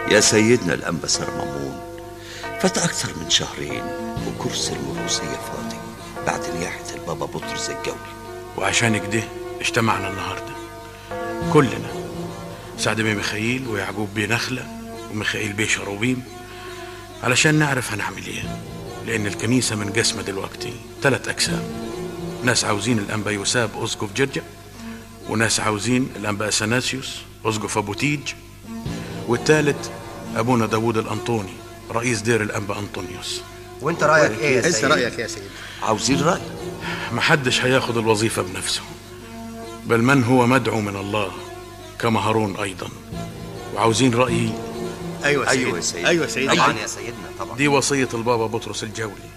يا سيدنا الأنبا سرمامون فات أكثر من شهرين وكرسي المروسية فاضي بعد نياحة البابا بطرس الجولي وعشان كده اجتمعنا النهارده كلنا سعد بيه ميخائيل ويعقوب بيه نخلة وميخائيل بيه شروبيم علشان نعرف هنعمل ايه لأن الكنيسة منقسمة دلوقتي ثلاث أقسام ناس عاوزين الأنبا يوساب أسقف جرجا وناس عاوزين الأنبا أثناسيوس أسقف أبو تيج والثالث أبونا داوود الأنطوني رئيس دير الأنبا أنطونيوس وانت رايك ايه يا انت سيد رايك يا سيدي عاوزين رأي محدش هياخد الوظيفة بنفسه بل من هو مدعو من الله كما هارون أيضا وعاوزين رأيي ايوه يا أيوة يا سيدي سيدي. ايوه يا سيدي طبعا يا سيدنا طبعا دي وصية البابا بطرس الجولي